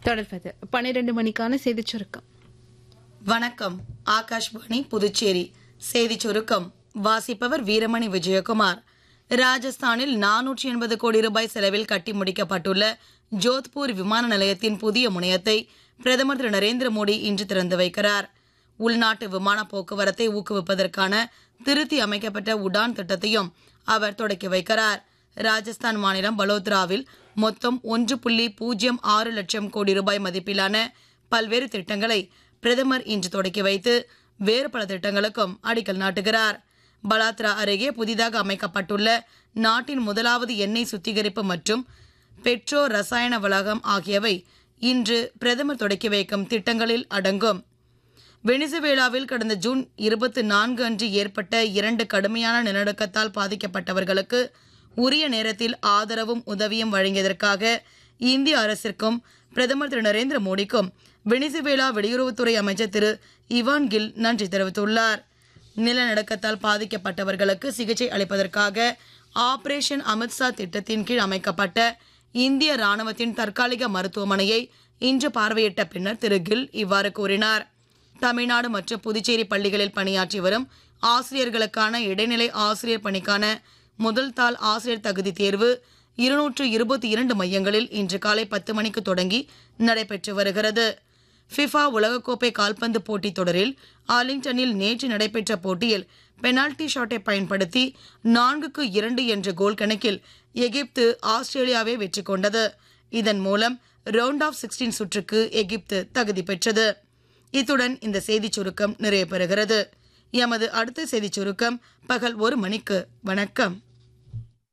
தொடர்வது பன்னிரண்டு மணிக்கான செய்திச் சுருக்கம் வணக்கம் ஆகாஷ்வாணி புதுச்சேரி செய்திச் சுருக்கம் வாசிப்பவர் வீரமணி விஜயகுமார் ராஜஸ்தானில் நானூற்றி எண்பது கோடி ரூபாய் செலவில் கட்டி முடிக்கப்பட்டுள்ள ஜோத்பூர் விமான நிலையத்தின் புதிய முனையத்தை பிரதமர் திரு நரேந்திர மோடி இன்று திறந்து வைக்கிறார் உள்நாட்டு விமான போக்குவரத்தை ஊக்குவிப்பதற்கான திருத்தி அமைக்கப்பட்ட உடான் திட்டத்தையும் அவர் தொடக்கி வைக்கிறார் ராஜஸ்தான் மாநிலம் பலோத்ராவில் மொத்தம் ஒன்று புள்ளி பூஜ்ஜியம் ஆறு லட்சம் கோடி ரூபாய் மதிப்பிலான பல்வேறு திட்டங்களை பிரதமர் இன்று தொடக்கி வைத்து வேறு பல திட்டங்களுக்கும் அடிக்கல் நாட்டுகிறார் பலாத்ரா அருகே புதிதாக அமைக்கப்பட்டுள்ள நாட்டின் முதலாவது எண்ணெய் சுத்திகரிப்பு மற்றும் பெட்ரோ ரசாயன வளாகம் ஆகியவை இன்று பிரதமர் தொடக்கி வைக்கும் திட்டங்களில் அடங்கும் வெனிசுவேலாவில் கடந்த ஜூன் இருபத்தி நான்கு அன்று ஏற்பட்ட இரண்டு கடுமையான நிலநடுக்கத்தால் பாதிக்கப்பட்டவர்களுக்கு உரிய நேரத்தில் ஆதரவும் உதவியும் வழங்கியதற்காக இந்திய அரசிற்கும் பிரதமர் திரு நரேந்திர மோடிக்கும் வெனிசுவேலா வெளியுறவுத்துறை அமைச்சர் திரு இவான் கில் நன்றி தெரிவித்துள்ளார் நிலநடுக்கத்தால் பாதிக்கப்பட்டவர்களுக்கு சிகிச்சை அளிப்பதற்காக ஆபரேஷன் அமித்ஷா திட்டத்தின் கீழ் அமைக்கப்பட்ட இந்திய ராணுவத்தின் தற்காலிக மருத்துவமனையை இன்று பார்வையிட்ட பின்னர் திரு கில் இவ்வாறு கூறினார் தமிழ்நாடு மற்றும் புதுச்சேரி பள்ளிகளில் பணியாற்றி வரும் ஆசிரியர்களுக்கான இடைநிலை ஆசிரியர் பணிக்கான முதல் தாள் ஆசிரியர் தகுதி தேர்வு இருநூற்று இருபத்தி இரண்டு மையங்களில் இன்று காலை பத்து மணிக்கு தொடங்கி நடைபெற்று வருகிறது ஃபிஃபா உலகக்கோப்பை கால்பந்து போட்டித் தொடரில் ஆர்லிங்டனில் நேற்று நடைபெற்ற போட்டியில் பெனால்டி ஷாட்டை பயன்படுத்தி நான்குக்கு இரண்டு என்ற கோல் கணக்கில் எகிப்து ஆஸ்திரேலியாவை வெற்றி கொண்டது இதன் மூலம் ரவுண்ட் ஆஃப் சிக்ஸ்டீன் சுற்றுக்கு எகிப்து தகுதி பெற்றது இத்துடன் இந்த செய்திச் சுருக்கம் நிறைவு பெறுகிறது எமது அடுத்த செய்திச் சுருக்கம் பகல் ஒரு மணிக்கு வணக்கம்